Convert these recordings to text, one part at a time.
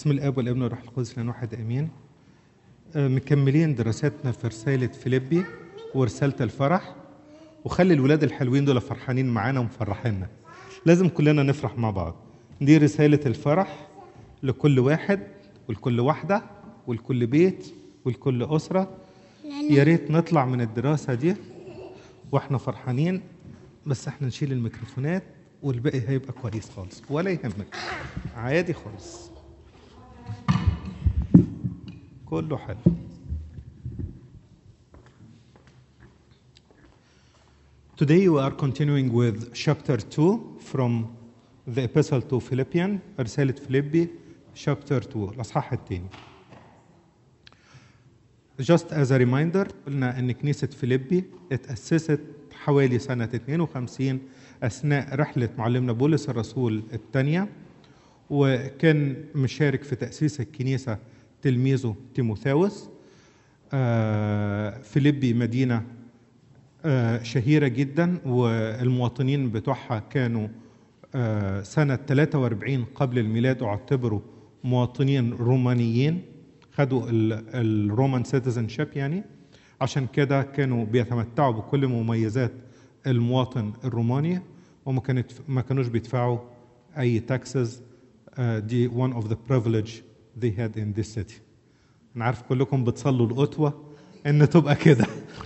بسم الاب والابن والروح القدس لان واحد امين آه، مكملين دراستنا في رساله فيليبي ورساله الفرح وخلي الولاد الحلوين دول فرحانين معانا ومفرحينا لازم كلنا نفرح مع بعض دي رساله الفرح لكل واحد ولكل واحده ولكل بيت ولكل اسره يا ريت نطلع من الدراسه دي واحنا فرحانين بس احنا نشيل الميكروفونات والباقي هيبقى كويس خالص ولا يهمك عادي خالص كله حلو Today we are continuing with chapter 2 from the epistle to Philippians رسالة فيليبي chapter 2 الأصحاح الثاني Just as a reminder قلنا ان كنيسة فيليبي اتأسست حوالي سنة 52 أثناء رحلة معلمنا بولس الرسول الثانية وكان مشارك في تأسيس الكنيسة تلميذه تيموثاوس آه، فيليبي مدينة آه، شهيرة جدا والمواطنين بتوعها كانوا آه، سنة 43 قبل الميلاد اعتبروا مواطنين رومانيين خدوا الرومان سيتيزنشيب يعني عشان كده كانوا بيتمتعوا بكل مميزات المواطن الروماني وما كانت ما كانوش بيدفعوا اي تاكسز دي one of the privilege they had in this city انا عارف كلكم بتصلوا القطوه ان تبقى كده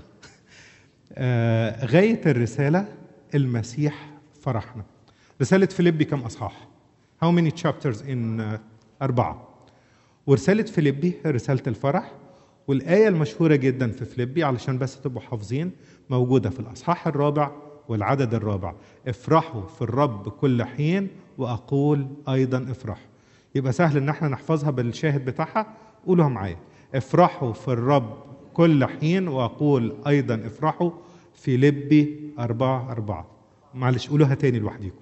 آه، غايه الرساله المسيح فرحنا رساله فيليبي كم اصحاح how many chapters in uh, اربعه ورساله فيليبي رساله الفرح والايه المشهوره جدا في فيليبي علشان بس تبقوا حافظين موجوده في الاصحاح الرابع والعدد الرابع افرحوا في الرب كل حين واقول ايضا افرحوا يبقى سهل ان احنا نحفظها بالشاهد بتاعها قولوها معايا افرحوا في الرب كل حين واقول ايضا افرحوا في لبي أربعة أربعة معلش قولوها تاني لوحديكم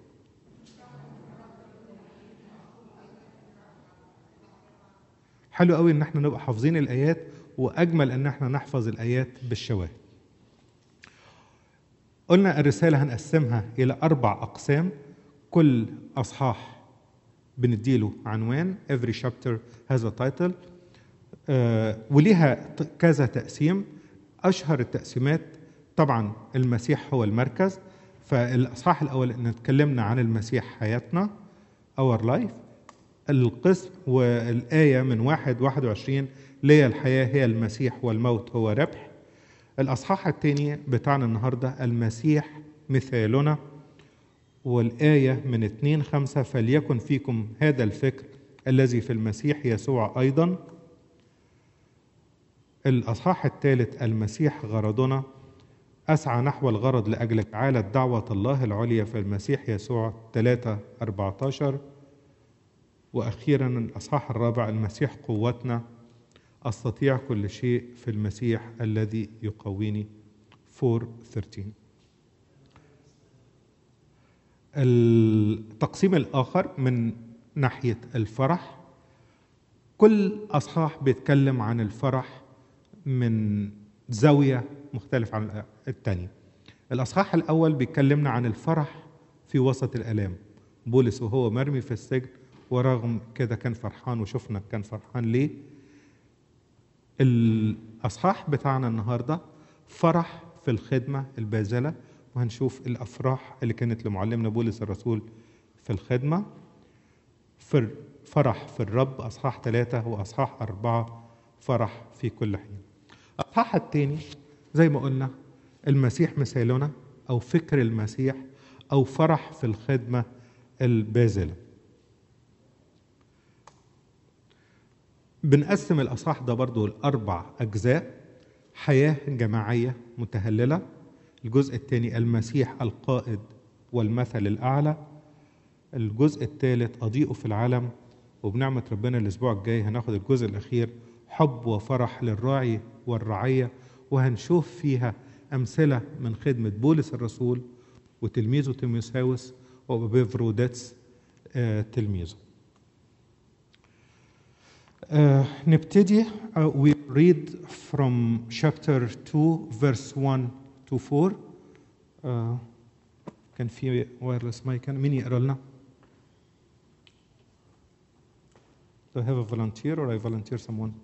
حلو قوي ان احنا نبقى حافظين الايات واجمل ان احنا نحفظ الايات بالشواهد قلنا الرساله هنقسمها الى اربع اقسام كل اصحاح بنديله عنوان every chapter has a title آه وليها ت- كذا تقسيم اشهر التقسيمات طبعا المسيح هو المركز فالاصحاح الاول ان اتكلمنا عن المسيح حياتنا our life القسم والآية من واحد واحد وعشرين ليا الحياة هي المسيح والموت هو ربح الأصحاح الثاني بتاعنا النهاردة المسيح مثالنا والآية من اتنين خمسة فليكن فيكم هذا الفكر الذي في المسيح يسوع أيضا الأصحاح الثالث المسيح غرضنا أسعى نحو الغرض لأجل جعالة دعوة الله العليا في المسيح يسوع 3 14 وأخيرا الأصحاح الرابع المسيح قوتنا أستطيع كل شيء في المسيح الذي يقويني 4:13 التقسيم الآخر من ناحية الفرح كل أصحاح بيتكلم عن الفرح من زاوية مختلفة عن الثانية الأصحاح الأول بيكلمنا عن الفرح في وسط الآلام بولس وهو مرمي في السجن ورغم كده كان فرحان وشفنا كان فرحان ليه الأصحاح بتاعنا النهاردة فرح في الخدمة الباذلة وهنشوف الأفراح اللي كانت لمعلمنا بولس الرسول في الخدمة في فرح في الرب أصحاح ثلاثة وأصحاح أربعة فرح في كل حين الأصحاح الثاني زي ما قلنا المسيح مثالنا أو فكر المسيح أو فرح في الخدمة الباذلة بنقسم الأصحاح ده برضو لأربع أجزاء حياة جماعية متهللة الجزء الثاني المسيح القائد والمثل الأعلى الجزء الثالث أضيء في العالم وبنعمة ربنا الأسبوع الجاي هناخد الجزء الأخير حب وفرح للراعي والرعية وهنشوف فيها أمثلة من خدمة بولس الرسول وتلميذه تيموثاوس وبيفروديتس آه، تلميذه آه، نبتدي uh, we read from chapter 2 verse 1 to 4 آه، كان في وايرلس مايك مين يقرا لنا؟ Do I have a volunteer or I volunteer someone?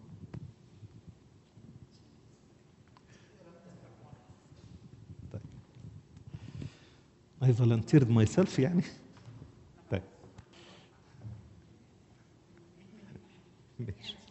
طيب. I volunteered myself يعني طيب ماشي.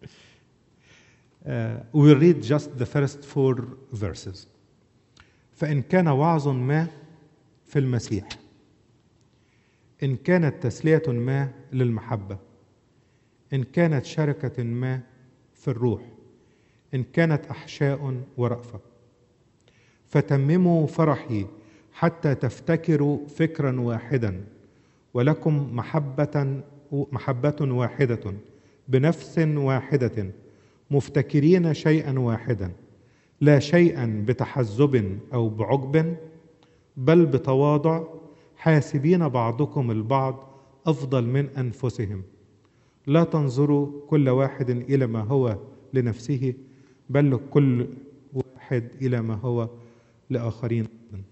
Uh, we read just the first four verses. فإن كان وعظ ما في المسيح إن كانت تسلية ما للمحبة إن كانت شركة ما في الروح إن كانت أحشاء ورأفة فتمموا فرحي حتى تفتكروا فكرا واحدا ولكم محبة محبة واحدة بنفس واحدة مفتكرين شيئا واحدا لا شيئا بتحزب أو بعجب بل بتواضع حاسبين بعضكم البعض أفضل من أنفسهم لا تنظروا كل واحد إلى ما هو لنفسه بل كل واحد إلى ما هو لآخرين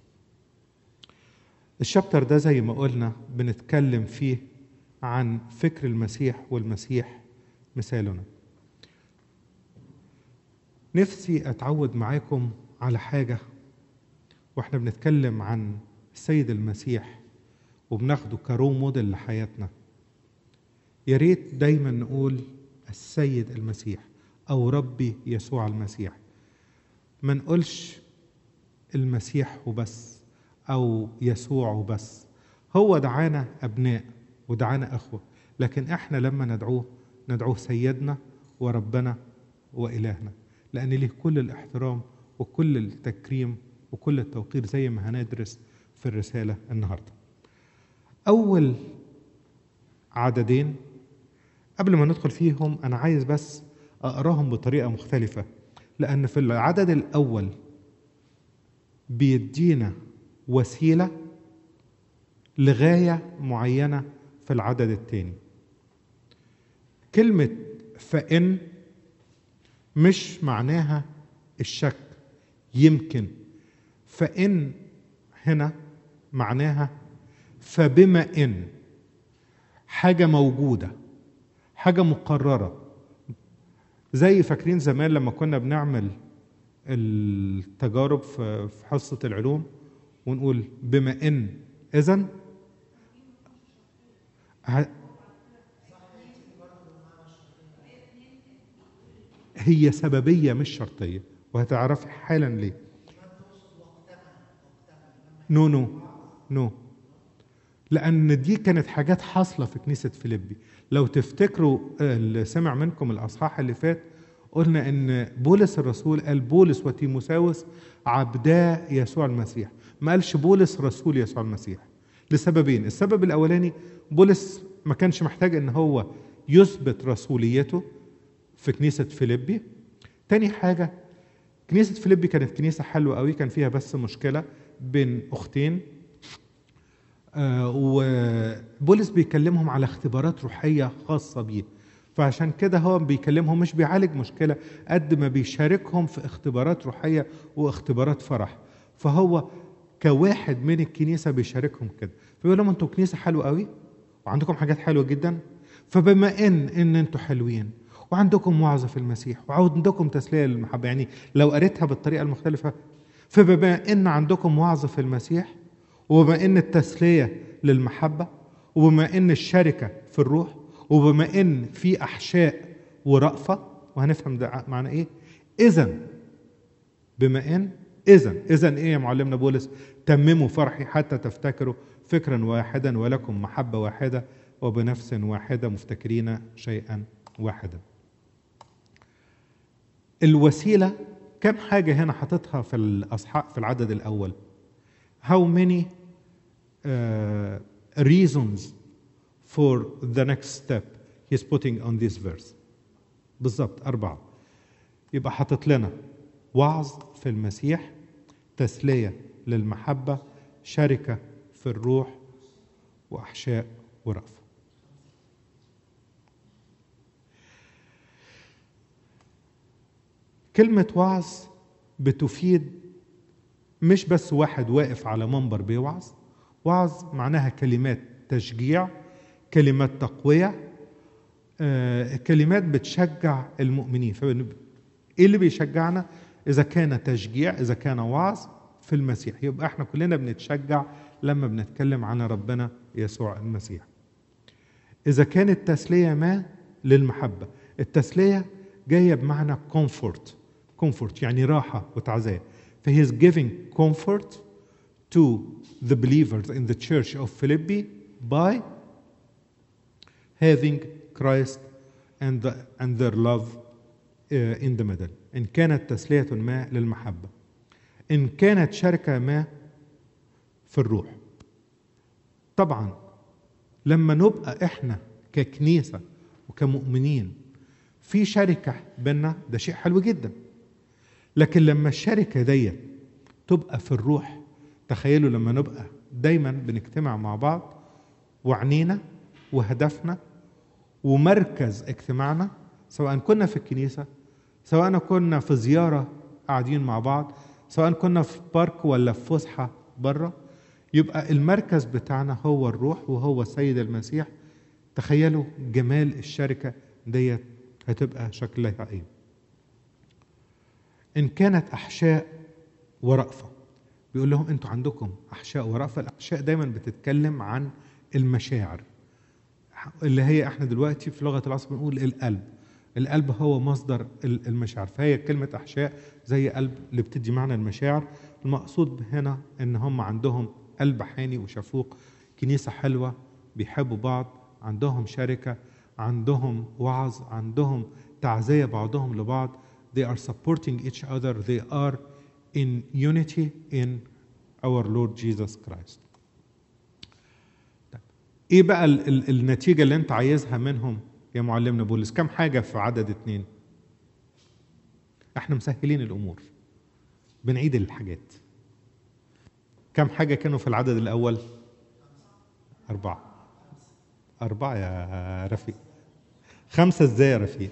الشابتر ده زي ما قلنا بنتكلم فيه عن فكر المسيح والمسيح مثالنا نفسي اتعود معاكم على حاجه واحنا بنتكلم عن السيد المسيح وبناخده كرو موديل لحياتنا يا ريت دايما نقول السيد المسيح او ربي يسوع المسيح ما نقولش المسيح وبس او يسوع وبس هو دعانا ابناء ودعانا اخوه لكن احنا لما ندعوه ندعوه سيدنا وربنا والهنا لان ليه كل الاحترام وكل التكريم وكل التوقير زي ما هندرس في الرساله النهارده اول عددين قبل ما ندخل فيهم انا عايز بس اقراهم بطريقه مختلفه لان في العدد الاول بيدينا وسيله لغايه معينه في العدد الثاني كلمه فان مش معناها الشك يمكن فان هنا معناها فبما ان حاجه موجوده حاجه مقرره زي فاكرين زمان لما كنا بنعمل التجارب في حصه العلوم ونقول بما ان اذا هي سببيه مش شرطيه وهتعرفي حالا ليه نو نو نو لان دي كانت حاجات حاصله في كنيسه فيليبي لو تفتكروا اللي سمع منكم الاصحاح اللي فات قلنا ان بولس الرسول قال بولس وتيموساوس عبدا يسوع المسيح ما قالش بولس رسول يسوع المسيح لسببين السبب الاولاني بولس ما كانش محتاج ان هو يثبت رسوليته في كنيسه فيليبي تاني حاجه كنيسه فيليبي كانت كنيسه حلوه قوي كان فيها بس مشكله بين اختين آه وبولس بيكلمهم على اختبارات روحيه خاصه بيه فعشان كده هو بيكلمهم مش بيعالج مشكله قد ما بيشاركهم في اختبارات روحيه واختبارات فرح فهو كواحد من الكنيسه بيشاركهم كده فيقول لهم انتوا كنيسه حلوه قوي وعندكم حاجات حلوه جدا فبما ان ان انتوا حلوين وعندكم وعظه في المسيح وعندكم تسليه للمحبه يعني لو قريتها بالطريقه المختلفه فبما ان عندكم وعظه في المسيح وبما ان التسليه للمحبه وبما ان الشركه في الروح وبما ان في احشاء ورأفه وهنفهم ده معنى ايه اذا بما ان اذا اذا ايه يا معلمنا بولس تمموا فرحي حتى تفتكروا فكرا واحدا ولكم محبه واحده وبنفس واحده مفتكرين شيئا واحدا الوسيله كم حاجه هنا حاططها في الاصحاء في العدد الاول how many uh, reasons for the next step he's putting on this verse بالظبط أربعة يبقى حاطط لنا وعظ في المسيح تسلية للمحبة شركة في الروح وأحشاء ورأفة كلمة وعظ بتفيد مش بس واحد واقف على منبر بيوعظ وعظ معناها كلمات تشجيع كلمات تقوية آه، كلمات بتشجع المؤمنين فبن- ايه اللي بيشجعنا اذا كان تشجيع اذا كان وعظ في المسيح يبقى احنا كلنا بنتشجع لما بنتكلم عن ربنا يسوع المسيح اذا كانت تسليه ما للمحبه التسليه جايه بمعنى comfort comfort يعني راحه وتعزيه فهي is giving comfort to the believers in the church of Philippi by having Christ and, the, and their love uh, in the middle إن كانت تسلية ما للمحبة إن كانت شركة ما في الروح طبعا لما نبقى إحنا ككنيسة وكمؤمنين في شركة بينا ده شيء حلو جدا لكن لما الشركة دي تبقى في الروح تخيلوا لما نبقى دايما بنجتمع مع بعض وعنينا وهدفنا ومركز اجتماعنا سواء كنا في الكنيسة سواء كنا في زيارة قاعدين مع بعض سواء كنا في بارك ولا في فسحة بره يبقى المركز بتاعنا هو الروح وهو السيد المسيح تخيلوا جمال الشركة ديت هتبقى شكلها ايه ان كانت احشاء ورأفة بيقول لهم انتوا عندكم احشاء ورأفة الاحشاء دايما بتتكلم عن المشاعر اللي هي احنا دلوقتي في لغه العصر بنقول القلب القلب هو مصدر ال- المشاعر فهي كلمه احشاء زي قلب اللي بتدي معنى المشاعر المقصود هنا ان هم عندهم قلب حاني وشفوق كنيسه حلوه بيحبوا بعض عندهم شركه عندهم وعظ عندهم تعزيه بعضهم لبعض they are supporting each other they are in unity in our Lord Jesus Christ ايه بقى ال ال النتيجه اللي انت عايزها منهم يا معلمنا بولس كم حاجه في عدد اتنين احنا مسهلين الامور بنعيد الحاجات كم حاجه كانوا في العدد الاول اربعه اربعه يا رفيق خمسه ازاي يا رفيق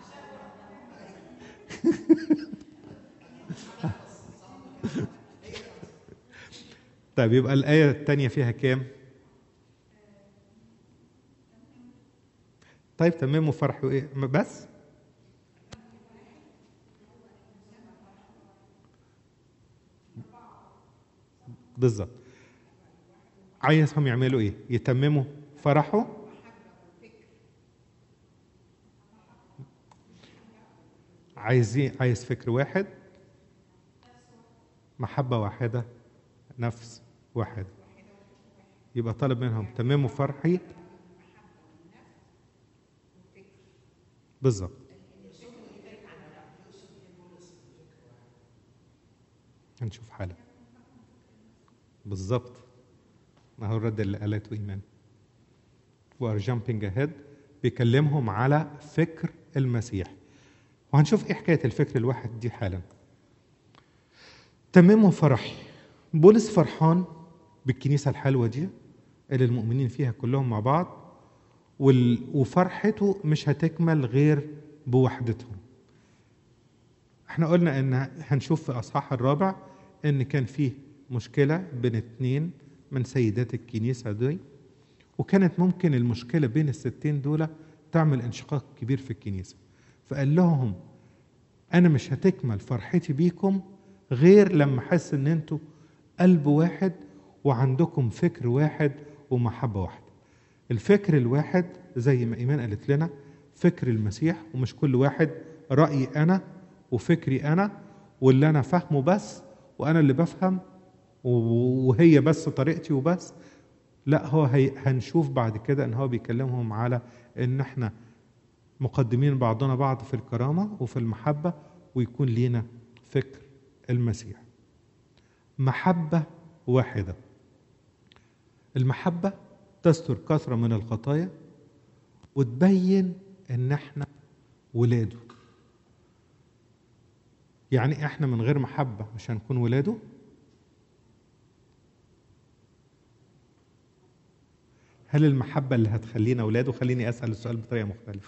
طيب يبقى الايه الثانيه فيها كام طيب تمام وفرح وايه بس بالظبط عايزهم يعملوا ايه يتمموا فرحه عايزين عايز فكر واحد محبة واحدة نفس واحد يبقى طالب منهم تمموا فرحي بالظبط هنشوف حالة بالظبط ما هو الرد اللي قالته ايمان وار جامبينج اهيد بيكلمهم على فكر المسيح وهنشوف ايه حكايه الفكر الواحد دي حالا تمموا فرحي بولس فرحان بالكنيسه الحلوه دي اللي المؤمنين فيها كلهم مع بعض وال... وفرحته مش هتكمل غير بوحدتهم احنا قلنا ان هنشوف في اصحاح الرابع ان كان فيه مشكله بين اتنين من سيدات الكنيسه دي وكانت ممكن المشكله بين الستين دول تعمل انشقاق كبير في الكنيسه فقال لهم انا مش هتكمل فرحتي بيكم غير لما احس ان انتوا قلب واحد وعندكم فكر واحد ومحبه واحده الفكر الواحد زي ما ايمان قالت لنا فكر المسيح ومش كل واحد رايي انا وفكري انا واللي انا فاهمه بس وانا اللي بفهم وهي بس طريقتي وبس لا هو هي هنشوف بعد كده ان هو بيكلمهم على ان احنا مقدمين بعضنا بعض في الكرامه وفي المحبه ويكون لينا فكر المسيح محبه واحده المحبه تستر كثره من الخطايا وتبين ان احنا ولاده يعني احنا من غير محبه مش هنكون ولاده هل المحبة اللي هتخلينا أولاده خليني أسأل السؤال بطريقة مختلفة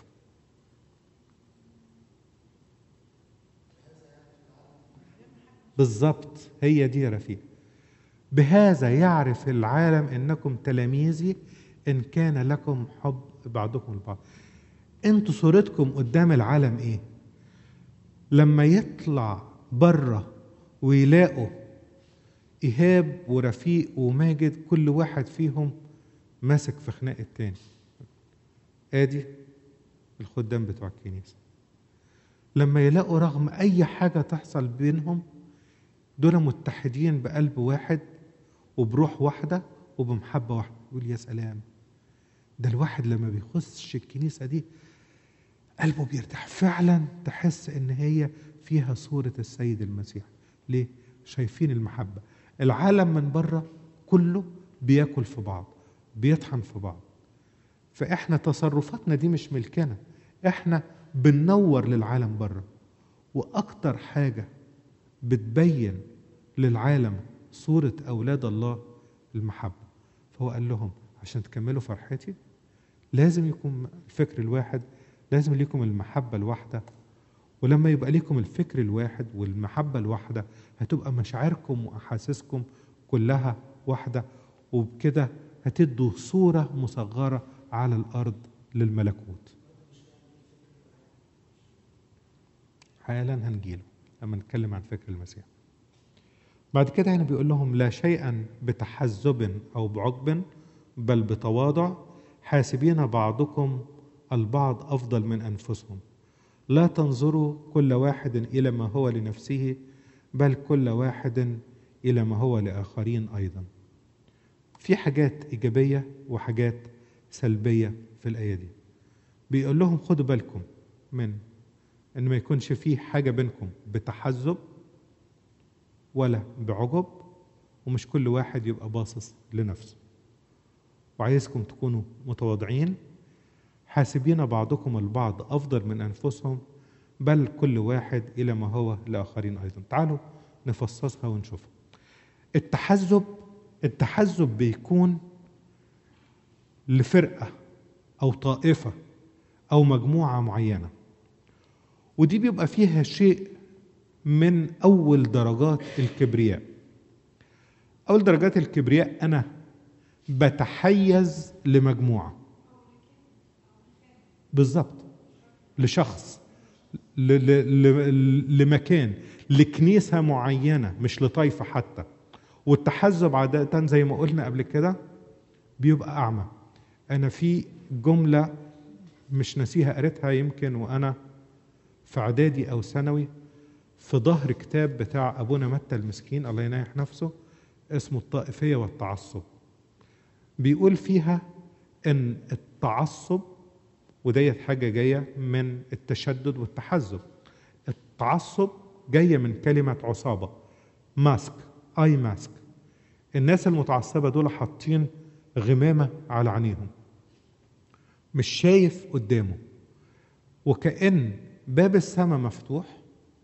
بالظبط هي دي يا رفيق بهذا يعرف العالم انكم تلاميذي ان كان لكم حب بعضكم البعض انتوا صورتكم قدام العالم ايه لما يطلع بره ويلاقوا ايهاب ورفيق وماجد كل واحد فيهم ماسك في خناق التاني ادي الخدام بتوع الكنيسه لما يلاقوا رغم اي حاجه تحصل بينهم دول متحدين بقلب واحد وبروح واحده وبمحبه واحده يقول يا سلام ده الواحد لما بيخش الكنيسه دي قلبه بيرتاح فعلا تحس ان هي فيها صوره السيد المسيح ليه شايفين المحبه العالم من بره كله بياكل في بعض بيطحن في بعض فاحنا تصرفاتنا دي مش ملكنا احنا بننور للعالم بره واكتر حاجه بتبين للعالم صوره اولاد الله المحبه فهو قال لهم عشان تكملوا فرحتي لازم يكون الفكر الواحد لازم ليكم المحبه الواحده ولما يبقى ليكم الفكر الواحد والمحبه الواحده هتبقى مشاعركم واحاسيسكم كلها واحده وبكده هتدوا صوره مصغره على الارض للملكوت حالا هنجيله لما نتكلم عن فكر المسيح بعد كده هنا بيقول لهم لا شيئا بتحزب او بعجب بل بتواضع حاسبين بعضكم البعض افضل من انفسهم لا تنظروا كل واحد الى ما هو لنفسه بل كل واحد الى ما هو لاخرين ايضا في حاجات ايجابيه وحاجات سلبيه في الايه دي بيقول لهم خدوا بالكم من ان ما يكونش فيه حاجه بينكم بتحزب ولا بعجب ومش كل واحد يبقى باصص لنفسه وعايزكم تكونوا متواضعين حاسبين بعضكم البعض افضل من انفسهم بل كل واحد الى ما هو لاخرين ايضا تعالوا نفصصها ونشوفها التحزب التحزب بيكون لفرقه او طائفه او مجموعه معينه ودي بيبقى فيها شيء من اول درجات الكبرياء اول درجات الكبرياء انا بتحيز لمجموعه بالظبط لشخص ل- ل- ل- لمكان لكنيسه معينه مش لطائفه حتى والتحزب عاده زي ما قلنا قبل كده بيبقى اعمى انا في جمله مش ناسيها قريتها يمكن وانا في اعدادي او ثانوي في ظهر كتاب بتاع ابونا متى المسكين الله ينايح نفسه اسمه الطائفيه والتعصب بيقول فيها ان التعصب وديت حاجه جايه من التشدد والتحزب التعصب جايه من كلمه عصابه ماسك اي ماسك الناس المتعصبه دول حاطين غمامه على عينيهم مش شايف قدامه وكأن باب السماء مفتوح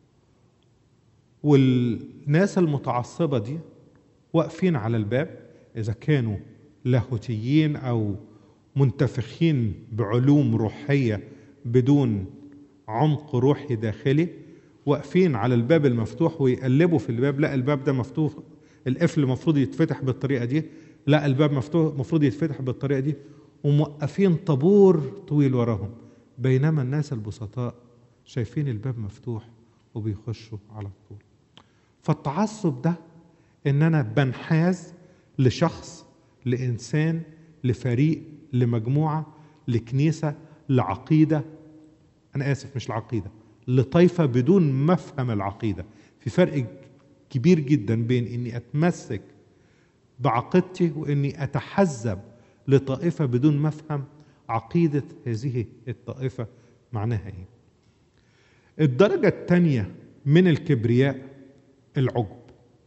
والناس المتعصبة دي واقفين على الباب إذا كانوا لاهوتيين أو منتفخين بعلوم روحية بدون عمق روحي داخلي واقفين على الباب المفتوح ويقلبوا في الباب لا الباب ده مفتوح القفل المفروض يتفتح بالطريقة دي لا الباب مفتوح المفروض يتفتح بالطريقة دي وموقفين طابور طويل وراهم بينما الناس البسطاء شايفين الباب مفتوح وبيخشوا على طول فالتعصب ده ان انا بنحاز لشخص لانسان لفريق لمجموعه لكنيسه لعقيده انا اسف مش العقيده لطائفه بدون مفهم العقيده في فرق كبير جدا بين اني اتمسك بعقيدتي واني اتحزب لطائفه بدون مفهم عقيده هذه الطائفه معناها ايه الدرجه الثانيه من الكبرياء العجب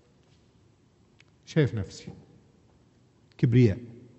شايف نفسي كبرياء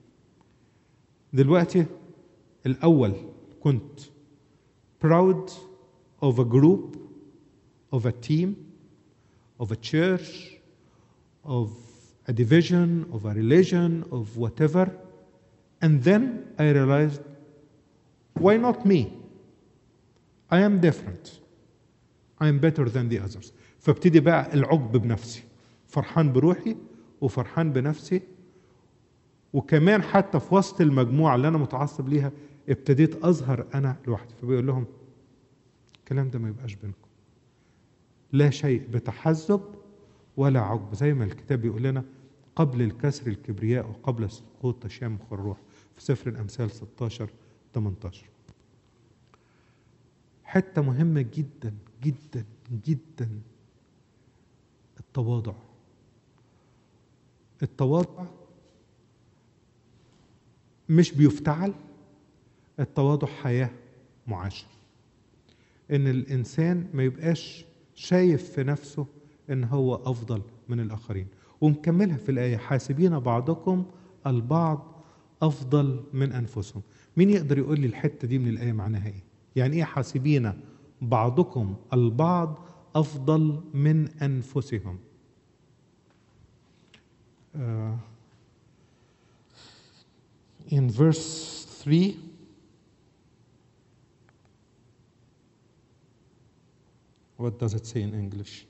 دلوقتي الاول كنت proud of a group of a team of a church of a division of a religion of whatever and then i realized why not me i am different i am better than the others فابتدي بقى العجب بنفسي فرحان بروحي وفرحان بنفسي وكمان حتى في وسط المجموعة اللي أنا متعصب ليها ابتديت اظهر انا لوحدي فبيقول لهم الكلام ده ما يبقاش بينكم لا شيء بتحزب ولا عجب زي ما الكتاب بيقول لنا قبل الكسر الكبرياء وقبل السقوط تشامخ الروح في سفر الامثال 16 18 حته مهمه جدا جدا جدا التواضع التواضع مش بيفتعل التواضع حياه معاشره ان الانسان ما يبقاش شايف في نفسه ان هو افضل من الاخرين ومكملها في الايه حاسبين بعضكم البعض افضل من انفسهم مين يقدر يقول لي الحته دي من الايه معناها ايه يعني ايه حاسبين بعضكم البعض افضل من انفسهم uh, in verse 3 what does it say in english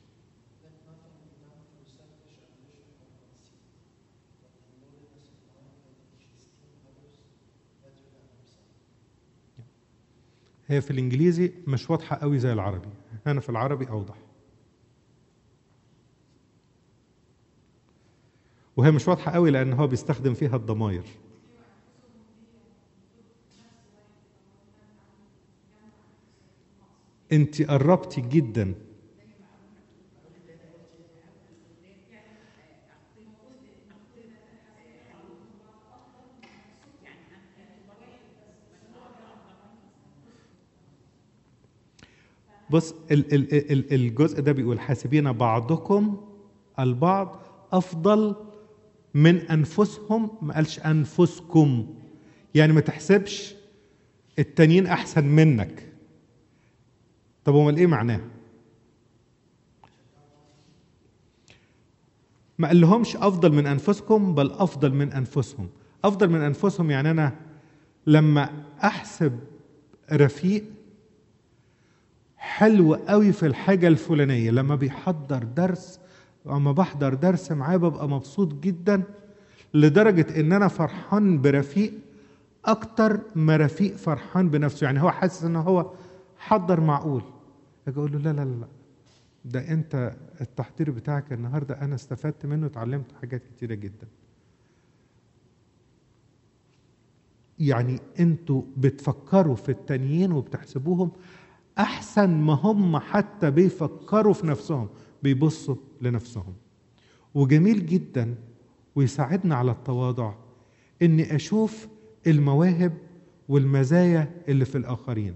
هي في الانجليزي مش واضحه قوي زي العربي هنا في العربي اوضح وهي مش واضحه قوي لان هو بيستخدم فيها الضماير انت قربتي جدا بص ال- ال- ال- الجزء ده بيقول حاسبين بعضكم البعض افضل من انفسهم ما قالش انفسكم يعني ما تحسبش التانيين احسن منك طب امال ايه معناه ما قال لهمش افضل من انفسكم بل افضل من انفسهم افضل من انفسهم يعني انا لما احسب رفيق حلو قوي في الحاجة الفلانية لما بيحضر درس اما بحضر درس معاه ببقى مبسوط جدا لدرجة ان انا فرحان برفيق اكتر ما رفيق فرحان بنفسه يعني هو حاسس ان هو حضر معقول اجي اقول له لا لا لا لا ده انت التحضير بتاعك النهارده انا استفدت منه اتعلمت حاجات كتيرة جدا يعني انتوا بتفكروا في التانيين وبتحسبوهم احسن ما هم حتى بيفكروا في نفسهم بيبصوا لنفسهم وجميل جدا ويساعدنا على التواضع اني اشوف المواهب والمزايا اللي في الاخرين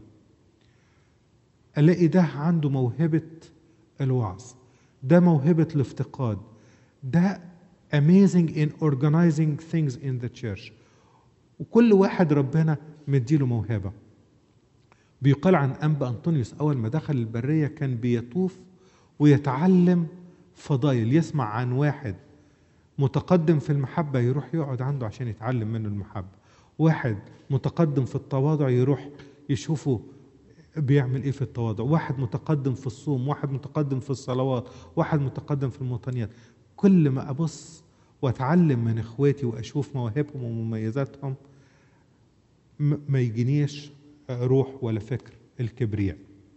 الاقي ده عنده موهبه الوعظ ده موهبه الافتقاد ده amazing in organizing things in the church وكل واحد ربنا مديله موهبه بيقال عن أنبا أنطونيوس أول ما دخل البرية كان بيطوف ويتعلم فضايل يسمع عن واحد متقدم في المحبة يروح يقعد عنده عشان يتعلم منه المحبة واحد متقدم في التواضع يروح يشوفه بيعمل ايه في التواضع واحد متقدم في الصوم واحد متقدم في الصلوات واحد متقدم في المطنيات كل ما ابص واتعلم من اخواتي واشوف مواهبهم ومميزاتهم ما يجينيش روح ولا فكر الكبرياء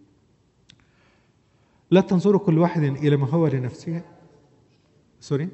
لا تنظروا كل واحد الى ما هو لنفسه سوري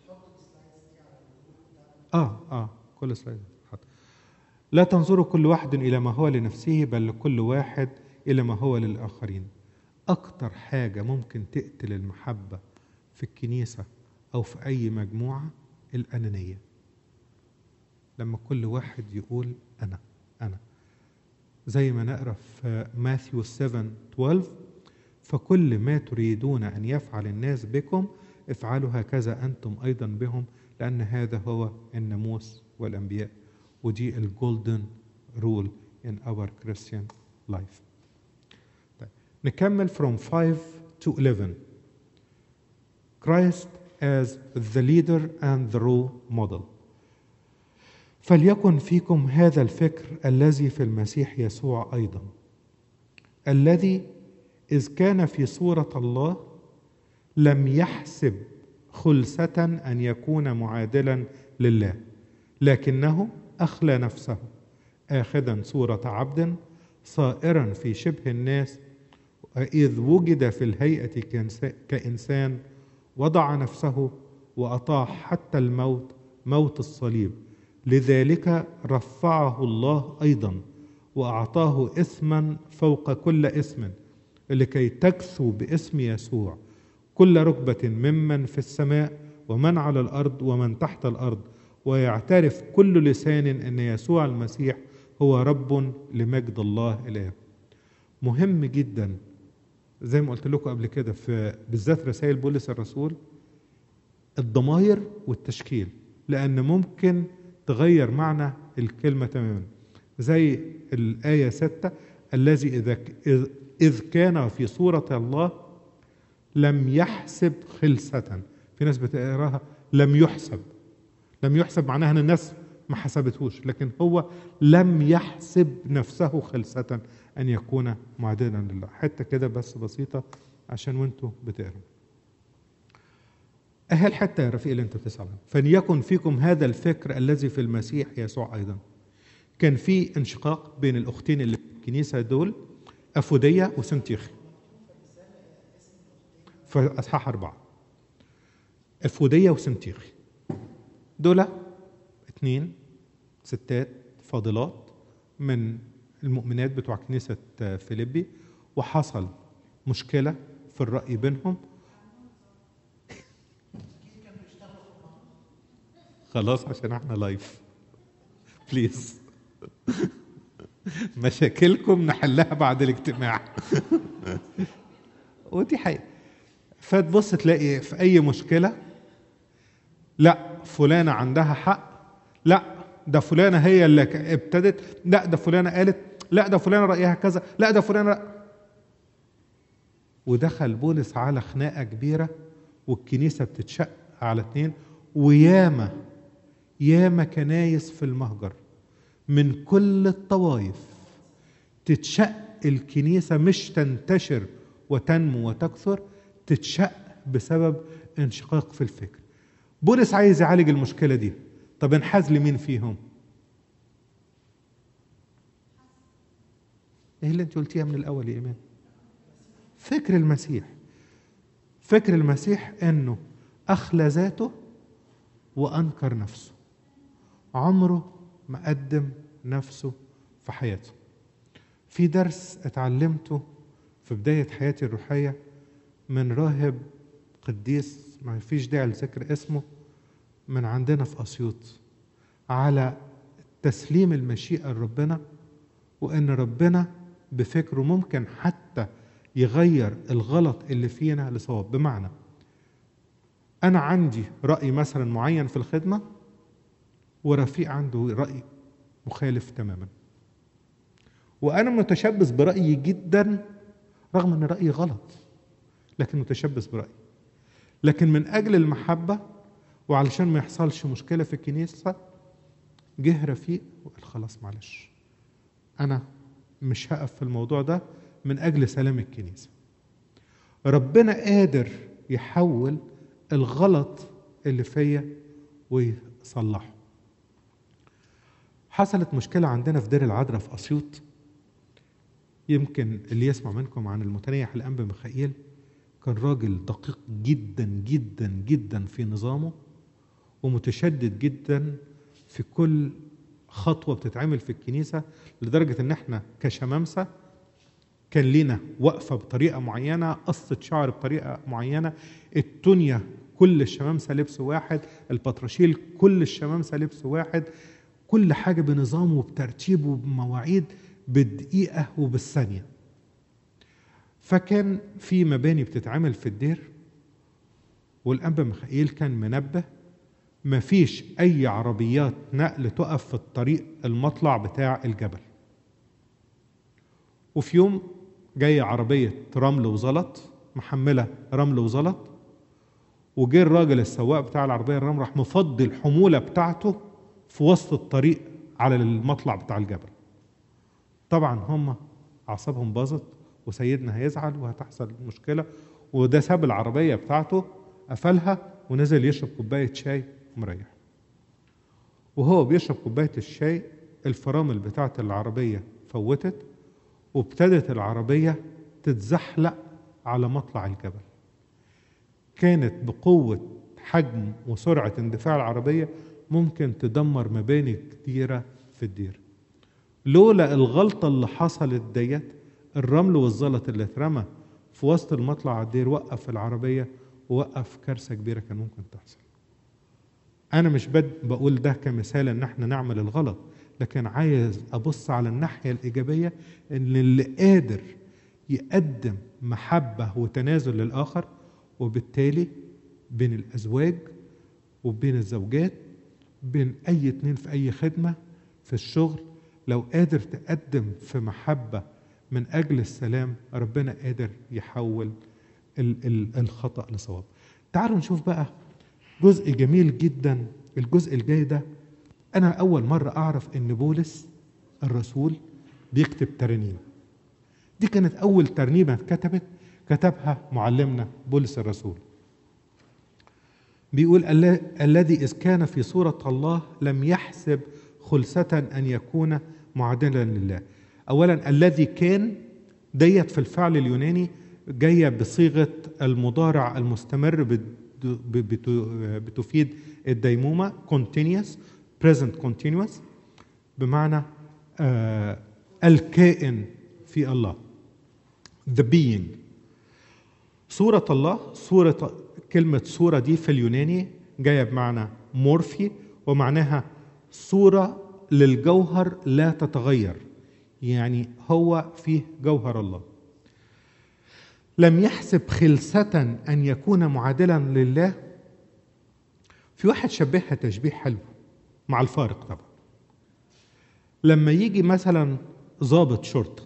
اه اه كل سلايد حط. لا تنظروا كل واحد الى ما هو لنفسه بل لكل واحد الى ما هو للاخرين اكتر حاجه ممكن تقتل المحبه في الكنيسه او في اي مجموعه الانانيه لما كل واحد يقول انا انا زي ما نقرا في ماثيو 7 12 فكل ما تريدون ان يفعل الناس بكم افعلوا هكذا انتم ايضا بهم لان هذا هو الناموس والانبياء ودي الجولدن رول in our Christian life. طيب. نكمل from 5 to 11. Christ as the leader and the role model. فليكن فيكم هذا الفكر الذي في المسيح يسوع ايضا الذي اذ كان في صوره الله لم يحسب خلسه ان يكون معادلا لله لكنه اخلى نفسه آخذا صورة عبد صائرا في شبه الناس إذ وجد في الهيئة كإنسان وضع نفسه وأطاع حتى الموت موت الصليب لذلك رفعه الله أيضا وأعطاه اسما فوق كل اسم لكي تكثو باسم يسوع كل ركبة ممن في السماء ومن على الأرض ومن تحت الأرض ويعترف كل لسان أن يسوع المسيح هو رب لمجد الله الآب مهم جدا زي ما قلت لكم قبل كده في بالذات رسائل بولس الرسول الضماير والتشكيل لأن ممكن تغير معنى الكلمة تماما زي الآية ستة الذي إذا إذ كان في صورة الله لم يحسب خلسة في ناس بتقراها لم يحسب لم يحسب معناها ان الناس ما حسبتهوش لكن هو لم يحسب نفسه خلسة ان يكون معدلا لله حتة كده بس بسيطة عشان وانتوا بتقروا اهي الحتة يا رفيق اللي انت بتسأل فليكن فيكم هذا الفكر الذي في المسيح يسوع ايضا كان في انشقاق بين الاختين اللي في الكنيسة دول افودية وسنتيخي في اصحاح اربعة افودية وسنتيخي دول اتنين ستات فاضلات من المؤمنات بتوع كنيسة فيليبي وحصل مشكلة في الرأي بينهم خلاص عشان احنا لايف بليز مشاكلكم نحلها بعد الاجتماع ودي حقيقة فتبص تلاقي في أي مشكلة لا فلانة عندها حق لا ده فلانة هي اللي ابتدت لا ده فلانة قالت لا ده فلانة رأيها كذا لا ده فلانة رأ... ودخل بولس على خناقة كبيرة والكنيسة بتتشق على اتنين وياما ياما كنايس في المهجر من كل الطوائف تتشق الكنيسة مش تنتشر وتنمو وتكثر تتشق بسبب انشقاق في الفكر بولس عايز يعالج المشكلة دي طب انحاز لمين فيهم ايه اللي انت قلتيها من الاول يا ايمان فكر المسيح فكر المسيح انه اخلى ذاته وانكر نفسه عمره ما قدم نفسه في حياته في درس اتعلمته في بداية حياتي الروحية من راهب قديس ما فيش داعي لذكر اسمه من عندنا في أسيوط على تسليم المشيئة لربنا وإن ربنا بفكره ممكن حتى يغير الغلط اللي فينا لصواب بمعنى أنا عندي رأي مثلا معين في الخدمة ورفيق عنده رأي مخالف تماما وأنا متشبث برأيي جدا رغم أن رأيي غلط لكن متشبث برأيي لكن من أجل المحبة وعلشان ما يحصلش مشكلة في الكنيسة جه رفيق وقال خلاص معلش أنا مش هقف في الموضوع ده من أجل سلام الكنيسة ربنا قادر يحول الغلط اللي فيا ويصلحه حصلت مشكلة عندنا في دير العذراء في أسيوط يمكن اللي يسمع منكم عن المتنيح الأنبا ميخائيل كان راجل دقيق جدا جدا جدا في نظامه ومتشدد جدا في كل خطوة بتتعمل في الكنيسة لدرجة ان احنا كشمامسة كان لينا وقفة بطريقة معينة قصة شعر بطريقة معينة التونية كل الشمامسة لبس واحد البطرشيل كل الشمامسة لبس واحد كل حاجة بنظام وبترتيب وبمواعيد بالدقيقة وبالثانية فكان في مباني بتتعمل في الدير والأنبا ميخائيل كان منبه مفيش أي عربيات نقل تقف في الطريق المطلع بتاع الجبل وفي يوم جاية عربية رمل وزلط محملة رمل وزلط وجه الراجل السواق بتاع العربية الرمل راح مفضي الحمولة بتاعته في وسط الطريق على المطلع بتاع الجبل طبعا هم أعصابهم باظت وسيدنا هيزعل وهتحصل مشكلة وده ساب العربية بتاعته قفلها ونزل يشرب كوباية شاي ومريح وهو بيشرب كوباية الشاي الفرامل بتاعة العربية فوتت وابتدت العربية تتزحلق على مطلع الجبل كانت بقوة حجم وسرعة اندفاع العربية ممكن تدمر مباني كتيرة في الدير لولا الغلطة اللي حصلت ديت الرمل والزلط اللي اترمى في وسط المطلع على الدير وقف العربية ووقف كارثة كبيرة كان ممكن تحصل أنا مش بد بقول ده كمثال إن احنا نعمل الغلط لكن عايز أبص على الناحية الإيجابية إن اللي قادر يقدم محبة وتنازل للآخر وبالتالي بين الأزواج وبين الزوجات بين أي اتنين في أي خدمة في الشغل لو قادر تقدم في محبة من أجل السلام ربنا قادر يحول ال- ال- الخطأ لصواب تعالوا نشوف بقى جزء جميل جدا الجزء الجاي ده أنا أول مرة أعرف إن بولس الرسول بيكتب ترانيم دي كانت أول ترنيمة اتكتبت كتبها معلمنا بولس الرسول بيقول "الل- الذي إذ كان في صورة الله لم يحسب خلسة أن يكون معادلا لله أولا الذي كان ديت في الفعل اليوناني جاية بصيغة المضارع المستمر بت- بت- بتفيد الديمومة continuous present continuous بمعنى آه الكائن في الله the being صورة الله صورة كلمة صورة دي في اليوناني جاية بمعنى مورفي ومعناها صورة للجوهر لا تتغير يعني هو فيه جوهر الله لم يحسب خلسة أن يكون معادلا لله في واحد شبهها تشبيه حلو مع الفارق طبعا لما يجي مثلا ضابط شرطة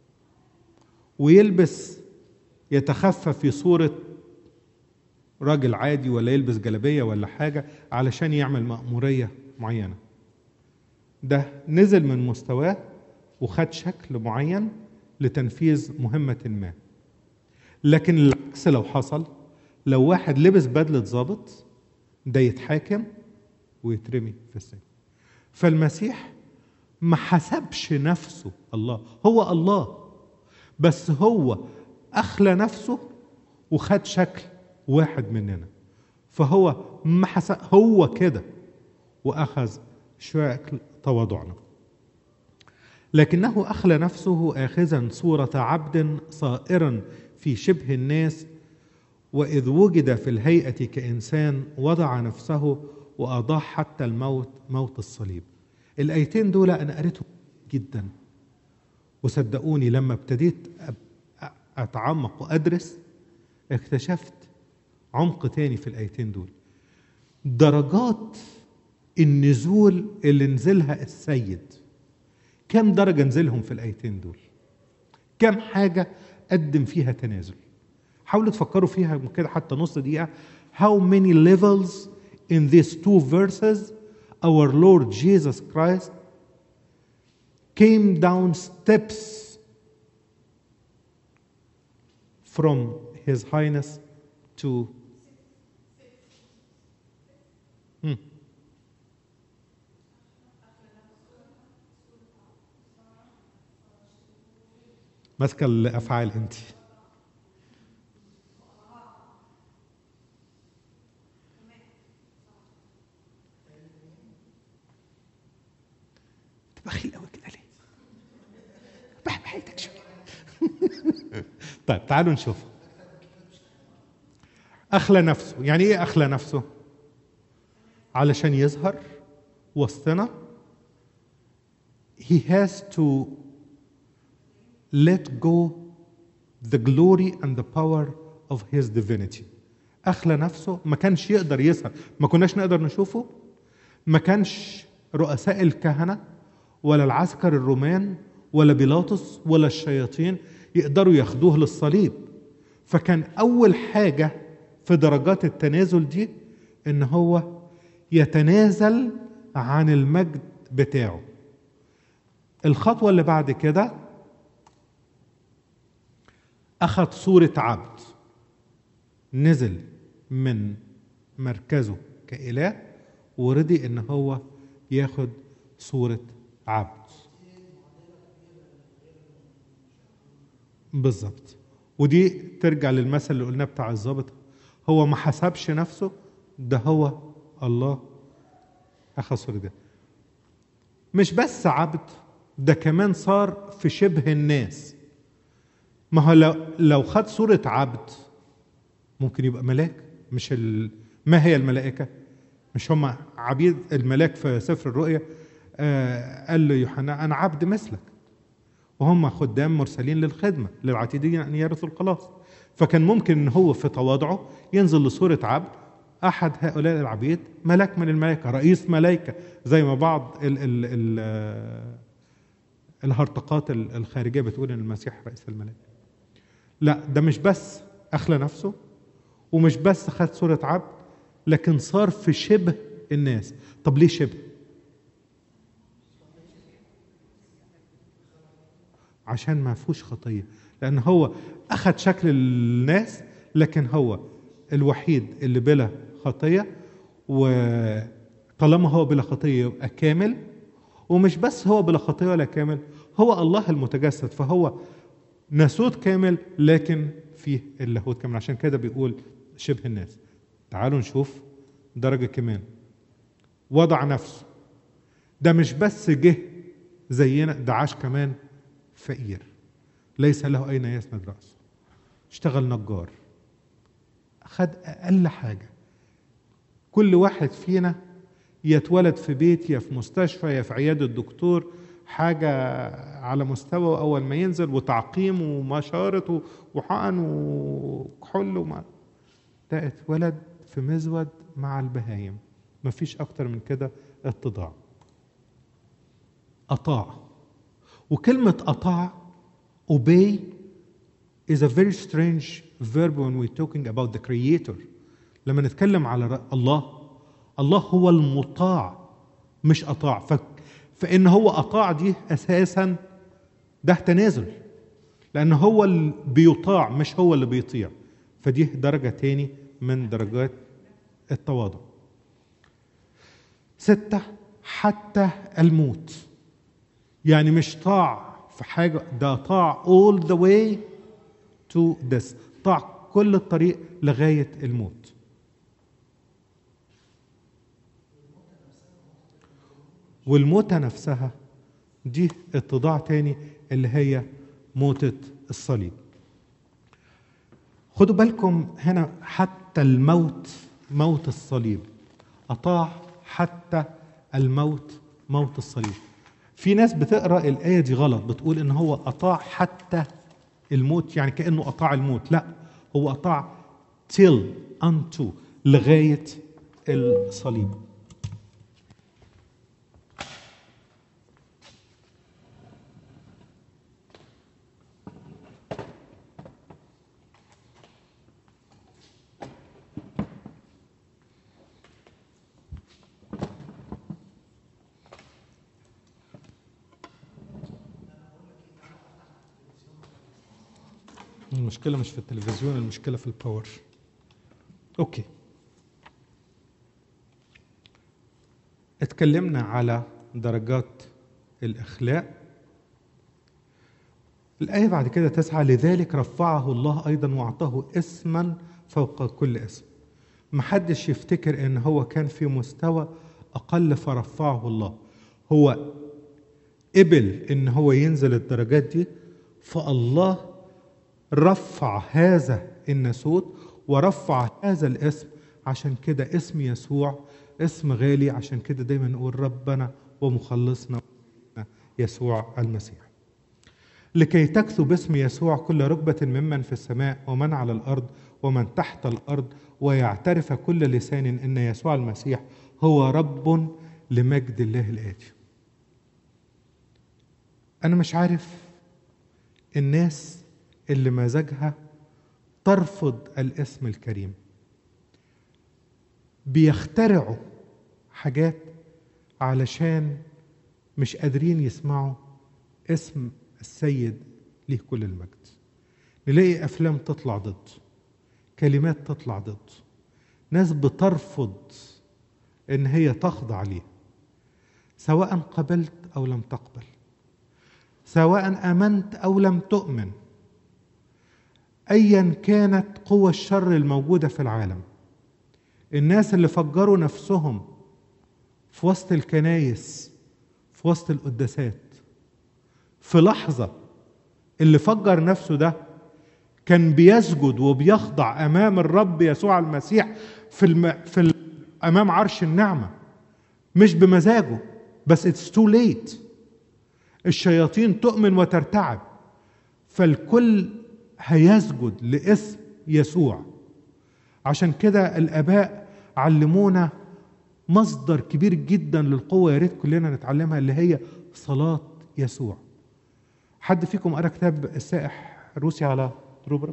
ويلبس يتخفى في صورة راجل عادي ولا يلبس جلابية ولا حاجة علشان يعمل مأمورية معينة ده نزل من مستواه وخد شكل معين لتنفيذ مهمة ما لكن العكس لو حصل لو واحد لبس بدلة ضابط ده يتحاكم ويترمي في السجن فالمسيح ما حسبش نفسه الله هو الله بس هو أخلى نفسه وخد شكل واحد مننا فهو ما حسب هو كده وأخذ شكل تواضعنا لكنه أخلى نفسه آخذا صورة عبد صائرا في شبه الناس وإذ وجد في الهيئة كإنسان وضع نفسه وأضاع حتى الموت موت الصليب الآيتين دول أنا قريتهم جدا وصدقوني لما ابتديت أب- أتعمق وأدرس اكتشفت عمق تاني في الآيتين دول درجات النزول اللي نزلها السيد كم درجة نزلهم في الآيتين دول كم حاجة قدم فيها تنازل حاولوا تفكروا فيها كده حتى نص دقيقة how many levels in these two verses our Lord Jesus Christ came down steps from his highness to Hmm. ماسكه الافعال انت انت بخيل قوي كده ليه؟ بحب حياتك شويه طيب تعالوا نشوف اخلى نفسه يعني ايه اخلى نفسه علشان يظهر وسطنا he has to let go the glory and the power of his divinity أخلى نفسه ما كانش يقدر يظهر ما كناش نقدر نشوفه ما كانش رؤساء الكهنة ولا العسكر الرومان ولا بيلاطس ولا الشياطين يقدروا ياخدوه للصليب فكان أول حاجة في درجات التنازل دي إن هو يتنازل عن المجد بتاعه الخطوة اللي بعد كده أخذ صورة عبد نزل من مركزه كإله ورضي إن هو ياخد صورة عبد بالظبط ودي ترجع للمثل اللي قلناه بتاع الظابط هو ما حسبش نفسه ده هو الله اخذ صورة ده مش بس عبد ده كمان صار في شبه الناس ما هو لو لو خد صورة عبد ممكن يبقى ملاك مش ال... ما هي الملائكة مش هم عبيد الملاك في سفر الرؤيا آه قال له يوحنا أنا عبد مثلك وهم خدام مرسلين للخدمة للعتيدين أن يرثوا الخلاص فكان ممكن أن هو في تواضعه ينزل لصورة عبد أحد هؤلاء العبيد ملاك من الملائكة رئيس ملائكة زي ما بعض ال ال ال الهرطقات الخارجية بتقول أن المسيح رئيس الملائكة لا ده مش بس أخلى نفسه ومش بس خد صورة عبد لكن صار في شبه الناس طب ليه شبه عشان ما فيهوش خطيه لان هو اخذ شكل الناس لكن هو الوحيد اللي بلا خطيه وطالما هو بلا خطيه يبقى كامل ومش بس هو بلا خطيه ولا كامل هو الله المتجسد فهو ناسوت كامل لكن فيه اللاهوت كامل عشان كده بيقول شبه الناس تعالوا نشوف درجه كمان وضع نفسه ده مش بس جه زينا ده عاش كمان فقير ليس له أين يسند رأسه اشتغل نجار خد أقل حاجة كل واحد فينا يتولد في بيت يا في مستشفى يا في عيادة دكتور حاجة على مستوى أول ما ينزل وتعقيم ومشارط وحقن وكحول وما ده اتولد في مزود مع البهايم مفيش أكتر من كده اتضاع أطاع وكلمة أطاع obey is a very strange verb when we're talking about the creator لما نتكلم على الله الله هو المطاع مش أطاع ف... فإن هو أطاع دي أساسا ده تنازل لأن هو اللي بيطاع مش هو اللي بيطيع فدي درجة تاني من درجات التواضع ستة حتى الموت يعني مش طاع في حاجة ده طاع all the way to this طاع كل الطريق لغاية الموت والموتة نفسها دي اتضاع تاني اللي هي موتة الصليب خدوا بالكم هنا حتى الموت موت الصليب أطاع حتى الموت موت الصليب في ناس بتقرا الايه دي غلط بتقول ان هو اطاع حتى الموت يعني كانه اطاع الموت لا هو اطاع till unto لغايه الصليب المشكلة مش في التلفزيون المشكلة في الباور اوكي اتكلمنا على درجات الإخلاء الآية بعد كده تسعى لذلك رفعه الله أيضا وأعطاه اسما فوق كل اسم محدش يفتكر ان هو كان في مستوى أقل فرفعه الله هو قبل ان هو ينزل الدرجات دي فالله رفع هذا الناسوت ورفع هذا الاسم عشان كده اسم يسوع اسم غالي عشان كده دايما نقول ربنا ومخلصنا يسوع المسيح لكي تكثو باسم يسوع كل ركبة ممن في السماء ومن على الأرض ومن تحت الأرض ويعترف كل لسان أن يسوع المسيح هو رب لمجد الله الآتي أنا مش عارف الناس اللي مزاجها ترفض الاسم الكريم بيخترعوا حاجات علشان مش قادرين يسمعوا اسم السيد ليه كل المجد نلاقي افلام تطلع ضد كلمات تطلع ضد ناس بترفض ان هي تخضع ليه سواء قبلت او لم تقبل سواء امنت او لم تؤمن ايا كانت قوى الشر الموجوده في العالم الناس اللي فجروا نفسهم في وسط الكنايس في وسط القداسات في لحظه اللي فجر نفسه ده كان بيسجد وبيخضع امام الرب يسوع المسيح في الم... في ال... امام عرش النعمه مش بمزاجه بس اتس تو ليت الشياطين تؤمن وترتعب فالكل هيسجد لاسم يسوع عشان كده الاباء علمونا مصدر كبير جدا للقوه يا ريت كلنا نتعلمها اللي هي صلاه يسوع حد فيكم قرا كتاب السائح الروسي على روبرت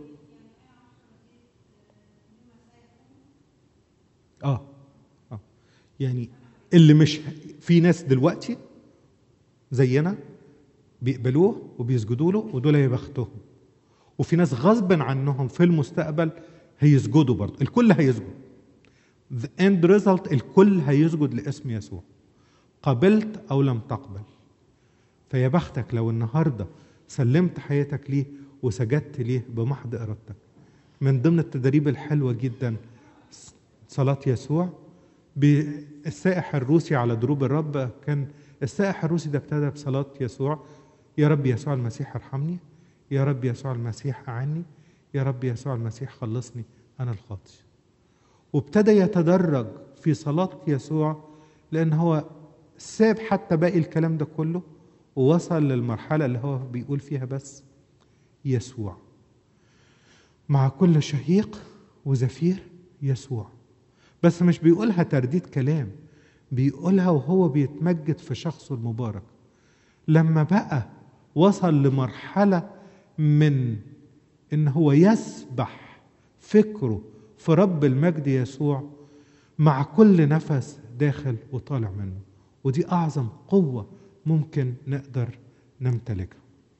اه اه يعني اللي مش في ناس دلوقتي زينا بيقبلوه وبيسجدوا له ودول يا بختهم وفي ناس غصبا عنهم في المستقبل هيسجدوا برضه الكل هيسجد the end result الكل هيسجد لاسم يسوع قبلت او لم تقبل فيا بختك لو النهارده سلمت حياتك ليه وسجدت ليه بمحض ارادتك من ضمن التدريب الحلوه جدا صلاه يسوع بالسائح الروسي على دروب الرب كان السائح الروسي ده ابتدى بصلاه يسوع يا رب يسوع المسيح ارحمني يا رب يسوع المسيح اعني يا رب يسوع المسيح خلصني انا الخاطئ وابتدى يتدرج في صلاه يسوع لان هو ساب حتى باقي الكلام ده كله ووصل للمرحله اللي هو بيقول فيها بس يسوع مع كل شهيق وزفير يسوع بس مش بيقولها ترديد كلام بيقولها وهو بيتمجد في شخصه المبارك لما بقى وصل لمرحلة من ان هو يسبح فكره في رب المجد يسوع مع كل نفس داخل وطالع منه ودي اعظم قوة ممكن نقدر نمتلكها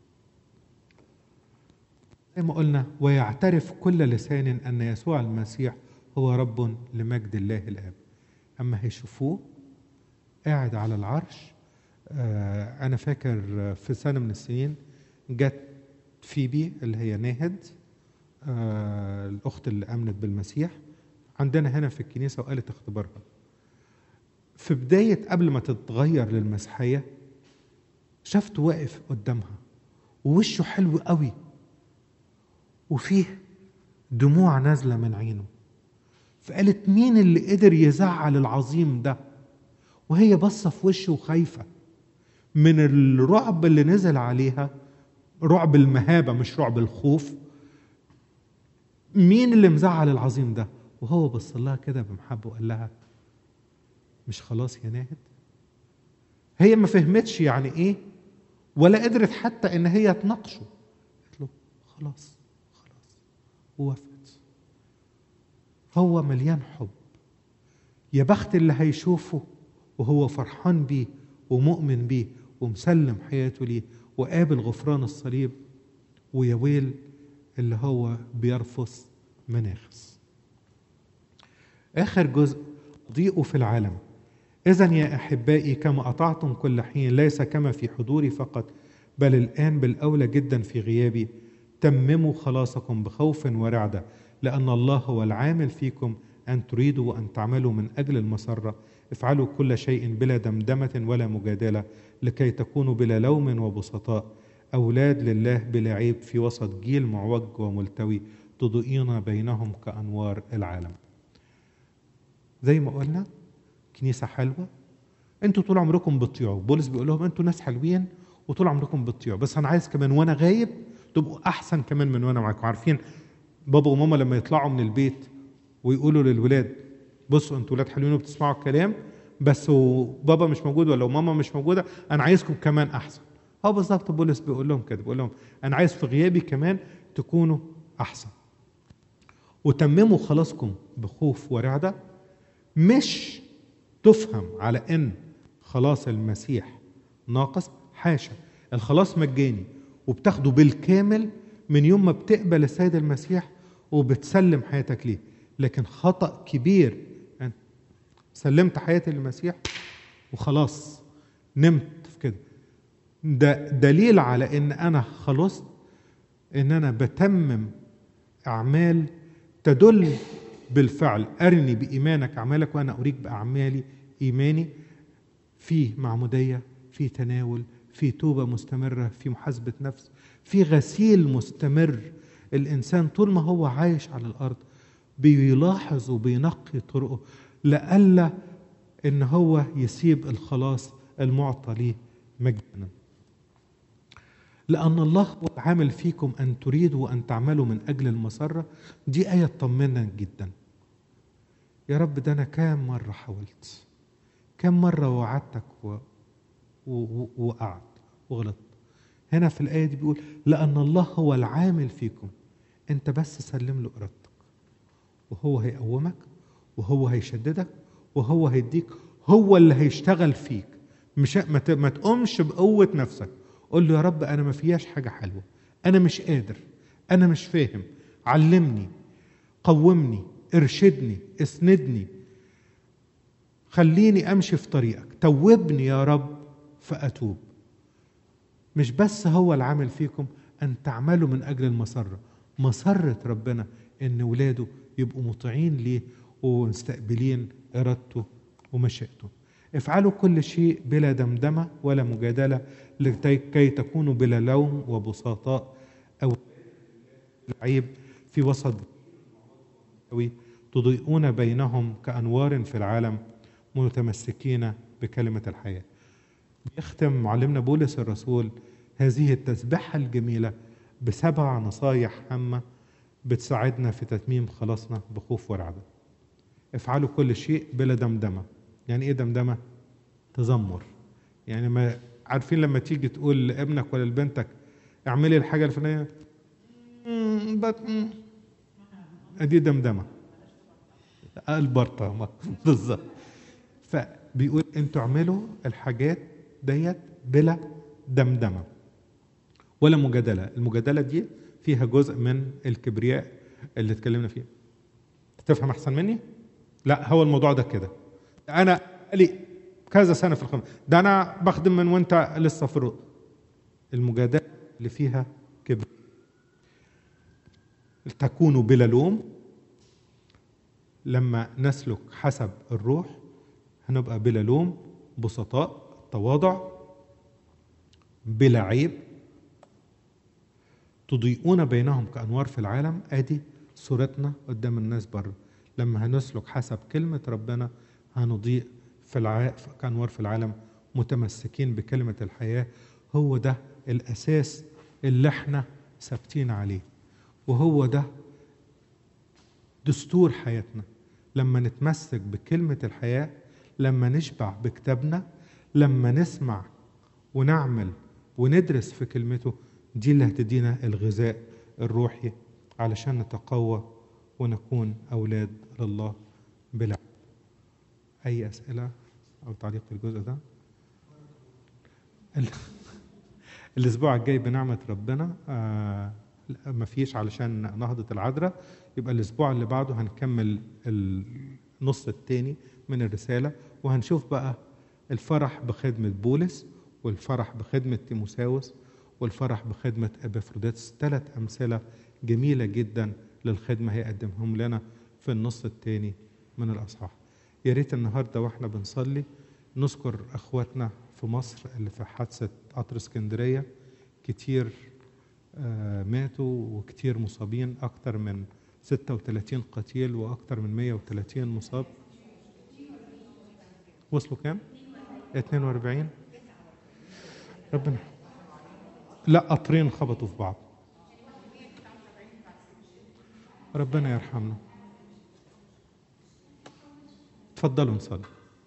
زي ما قلنا ويعترف كل لسان ان يسوع المسيح هو رب لمجد الله الاب اما هيشوفوه قاعد على العرش آه انا فاكر في سنه من السنين جت فيبي اللي هي ناهد آه الاخت اللي امنت بالمسيح عندنا هنا في الكنيسه وقالت اختبارها في بدايه قبل ما تتغير للمسيحيه شفته واقف قدامها ووشه حلو قوي وفيه دموع نازله من عينه فقالت مين اللي قدر يزعل العظيم ده وهي باصه في وشه وخايفه من الرعب اللي نزل عليها رعب المهابه مش رعب الخوف مين اللي مزعل العظيم ده وهو بص لها كده بمحبه وقال لها مش خلاص يا ناهد هي ما فهمتش يعني ايه ولا قدرت حتى ان هي تناقشه قالت له خلاص خلاص ووافقت هو مليان حب يا بخت اللي هيشوفه وهو فرحان بيه ومؤمن بيه ومسلم حياته ليه وقابل غفران الصليب ويا ويل اللي هو بيرفض مناخس آخر جزء ضيقوا في العالم إذا يا أحبائي كما أطعتم كل حين ليس كما في حضوري فقط بل الآن بالأولى جدا في غيابي تمموا خلاصكم بخوف ورعدة لأن الله هو العامل فيكم أن تريدوا وأن تعملوا من أجل المسرة افعلوا كل شيء بلا دمدمة ولا مجادلة لكي تكونوا بلا لوم وبسطاء أولاد لله بلا عيب في وسط جيل معوج وملتوي تضيئين بينهم كأنوار العالم زي ما قلنا كنيسة حلوة انتوا طول عمركم بتطيعوا بولس بيقول لهم انتوا ناس حلوين وطول عمركم بتطيعوا بس انا عايز كمان وانا غايب تبقوا احسن كمان من وانا معاكم عارفين بابا وماما لما يطلعوا من البيت ويقولوا للولاد بصوا انتوا ولاد حلوين وبتسمعوا الكلام بس وبابا مش موجود ولا ماما مش موجوده انا عايزكم كمان احسن هو بالظبط بولس بيقول لهم كده بيقول لهم انا عايز في غيابي كمان تكونوا احسن وتمموا خلاصكم بخوف ورعده مش تفهم على ان خلاص المسيح ناقص حاشا الخلاص مجاني وبتاخده بالكامل من يوم ما بتقبل السيد المسيح وبتسلم حياتك ليه لكن خطأ كبير يعني سلمت حياتي للمسيح وخلاص نمت في كده ده دليل على ان انا خلصت ان انا بتمم اعمال تدل بالفعل ارني بايمانك اعمالك وانا اريك باعمالي ايماني في معموديه في تناول في توبه مستمره في محاسبه نفس في غسيل مستمر الانسان طول ما هو عايش على الارض بيلاحظ وبينقي طرقه لئلا ان هو يسيب الخلاص المعطى ليه مجانا لأن الله هو عامل فيكم أن تريدوا وأن تعملوا من أجل المسرة دي آية تطمنا جدا يا رب ده أنا كام مرة حاولت كام مرة وعدتك و... و... وقعت وغلطت هنا في الآية دي بيقول لأن الله هو العامل فيكم أنت بس سلم له إرادتك وهو هيقومك وهو هيشددك وهو هيديك هو اللي هيشتغل فيك مش ما, ت... ما تقومش بقوة نفسك قول له يا رب انا ما فيهاش حاجه حلوه انا مش قادر انا مش فاهم علمني قومني ارشدني اسندني خليني امشي في طريقك توبني يا رب فاتوب مش بس هو العامل فيكم ان تعملوا من اجل المسره مسره ربنا ان ولاده يبقوا مطيعين ليه ومستقبلين ارادته ومشيئته افعلوا كل شيء بلا دمدمه ولا مجادله لكي تكونوا بلا لوم وبساطاء او عيب في وسط تضيئون بينهم كانوار في العالم متمسكين بكلمه الحياه بيختم معلمنا بولس الرسول هذه التسبحه الجميله بسبع نصايح هامه بتساعدنا في تتميم خلاصنا بخوف ورعبه افعلوا كل شيء بلا دمدمه يعني ايه دمدمه تذمر يعني ما عارفين لما تيجي تقول لابنك ولا لبنتك اعملي الحاجه الفلانيه ادي دمدمه البرطه بالظبط فبيقول انتوا اعملوا الحاجات ديت بلا دمدمه ولا مجادله المجادله دي فيها جزء من الكبرياء اللي اتكلمنا فيه تفهم احسن مني لا هو الموضوع ده كده انا لي كذا سنه في الخدمه ده انا بخدم من وانت لسه في الرؤى المجادله اللي فيها كبر تكونوا بلا لوم لما نسلك حسب الروح هنبقى بلا لوم بسطاء تواضع بلا عيب تضيئون بينهم كانوار في العالم ادي صورتنا قدام الناس بره لما هنسلك حسب كلمه ربنا هنضيء في الع... كأنوار في العالم متمسكين بكلمة الحياة هو ده الأساس اللي احنا ثابتين عليه وهو ده دستور حياتنا لما نتمسك بكلمة الحياة لما نشبع بكتابنا لما نسمع ونعمل وندرس في كلمته دي اللي هتدينا الغذاء الروحي علشان نتقوى ونكون أولاد لله بلا أي أسئلة أو تعليق في الجزء ده؟ الأسبوع الجاي بنعمة ربنا آه ما فيش علشان نهضة العذراء يبقى الأسبوع اللي بعده هنكمل النص الثاني من الرسالة وهنشوف بقى الفرح بخدمة بولس والفرح بخدمة تيموساوس والفرح بخدمة أبافروديتس ثلاث أمثلة جميلة جدا للخدمة هيقدمهم لنا في النص الثاني من الأصحاح يا ريت النهارده واحنا بنصلي نذكر اخواتنا في مصر اللي في حادثه قطر اسكندريه كتير آه ماتوا وكتير مصابين اكتر من 36 قتيل واكتر من 130 مصاب وصلوا كام 42 ربنا لا قطرين خبطوا في بعض ربنا يرحمنا تفضلوا نصلي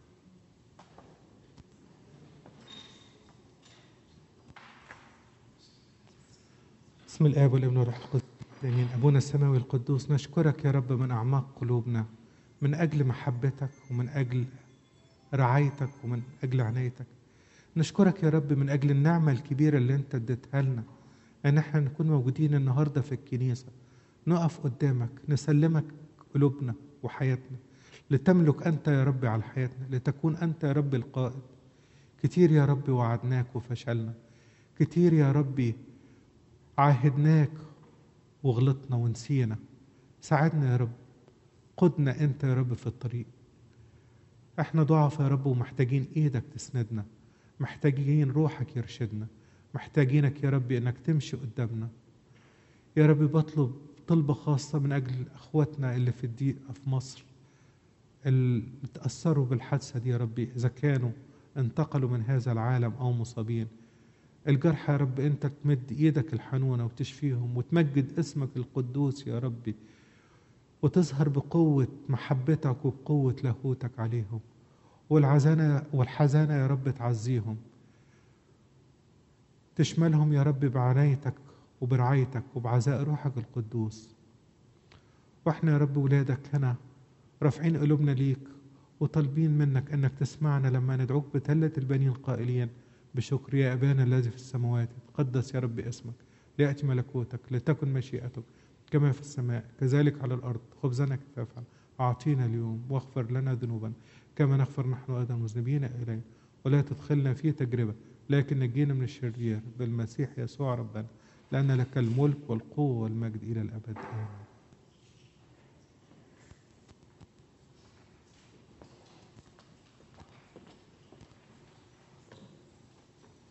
بسم الاب والابن والروح القدس امين ابونا السماوي القدوس نشكرك يا رب من اعماق قلوبنا من اجل محبتك ومن اجل رعايتك ومن اجل عنايتك نشكرك يا رب من اجل النعمه الكبيره اللي انت اديتها لنا ان احنا نكون موجودين النهارده في الكنيسه نقف قدامك نسلمك قلوبنا وحياتنا لتملك أنت يا رب على حياتنا لتكون أنت يا رب القائد كتير يا رب وعدناك وفشلنا كتير يا ربي عاهدناك وغلطنا ونسينا ساعدنا يا رب قدنا انت يا رب في الطريق احنا ضعف يا رب ومحتاجين ايدك تسندنا محتاجين روحك يرشدنا محتاجينك يا رب انك تمشي قدامنا يا رب بطلب طلبة خاصة من أجل أخواتنا اللي في الضيقة في مصر اللي تأثروا بالحادثة دي يا ربي إذا كانوا انتقلوا من هذا العالم أو مصابين الجرحى يا رب أنت تمد إيدك الحنونة وتشفيهم وتمجد اسمك القدوس يا ربي وتظهر بقوة محبتك وبقوة لاهوتك عليهم والعزانة والحزانة يا رب تعزيهم تشملهم يا رب بعنايتك وبرعايتك وبعزاء روحك القدوس واحنا يا رب ولادك هنا رافعين قلوبنا ليك وطالبين منك انك تسمعنا لما ندعوك بتلة البنين قائلين بشكر يا ابانا الذي في السماوات تقدس يا رب اسمك لياتي ملكوتك لتكن مشيئتك كما في السماء كذلك على الارض خبزنا كفافا اعطينا اليوم واغفر لنا ذنوبنا كما نغفر نحن ايضا المذنبين الينا ولا تدخلنا في تجربه لكن نجينا من الشرير بالمسيح يسوع ربنا لأن لك الملك والقوة والمجد إلى الأبد آمين